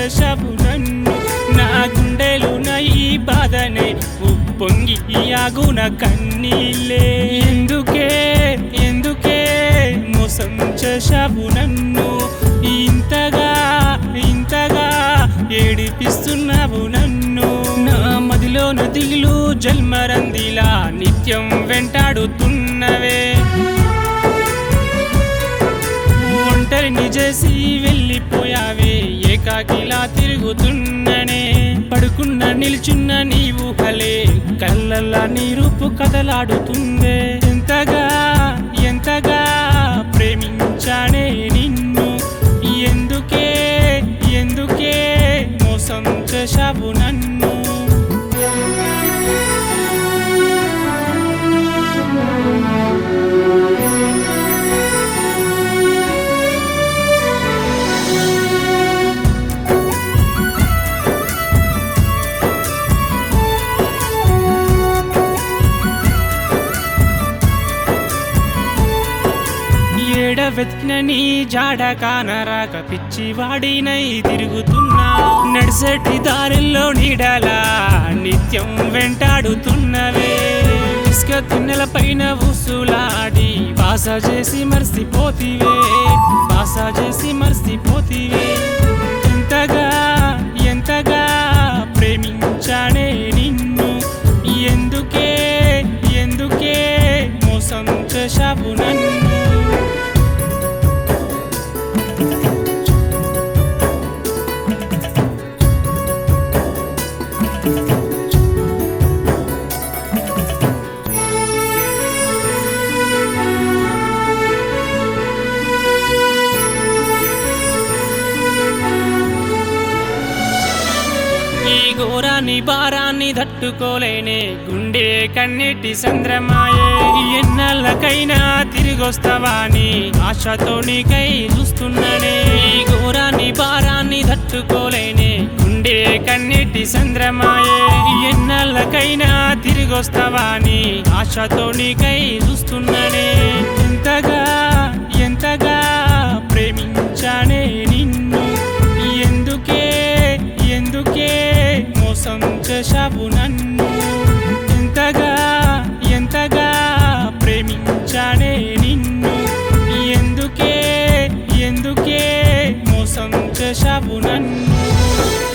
చేశావు నన్ను నా గుండెలు నా ఈ బాధనే ఉప్పొంగి ఆగున కన్నీలే ఎందుకే ఎందుకే మోసం చేశావు నన్ను ఇంతగా ఇంతగా ఏడిపిస్తున్నావు నన్ను నా మదిలోన దిగులు జల్మరందిలా నిత్యం వెంటాడుతున్నవే ఒంటరిని చేసి వెళ్ళిపోయావే ఏకాకిలా తిరుగుతున్ననే పడుకున్న నిల్చున్న నీ ఊహలే కళ్ళల్లా నీ రూపు కదలాడుతుందే ఎంతగా ఎంతగా ప్రేమించానే నిన్ను ఎందుకే ఎందుకే మోసం చేశావు నన్ను ఏడ వెతికిన నీ జాడ కానరాక పిచ్చి వాడినై తిరుగుతున్నా నడిసెట్టి దారిలో నీడలా నిత్యం వెంటాడుతున్నవే ఇసుక తిన్నెల పైన ఊసులాడి బాస చేసి మర్చిపోతివే బాస చేసి మర్చిపోతివే ఎంతగా ఎంతగా ప్రేమించానే నిన్ను ఎందుకే ఎందుకే మోసం చేశావు నన్ను ఈ ఘోరాన్ని భారాన్ని తట్టుకోలేనే గుండె కన్నెట్టి సంద్రమాయే ఎన్నెళ్ళకైనా తిరిగొస్తావాని ఆశతో నీకై చూస్తున్నానే ఈ ఘోరాన్ని భారాన్ని తట్టుకోలేనే గుండె కన్నెట్టి సంద్రమాయే ఎన్నెళ్ళకైనా తిరిగొస్తావాని ఆశతో నీకై చూస్తున్నానే ఎంతగా ఎంతగా ప్రేమించానే నిన్ను ఎందుకే ఎందుకే మోసం చేశావు నన్ను ఎంతగా ఎంతగా ప్రేమించానే నిన్ను ఎందుకే ఎందుకే మోసం చేశావు నన్ను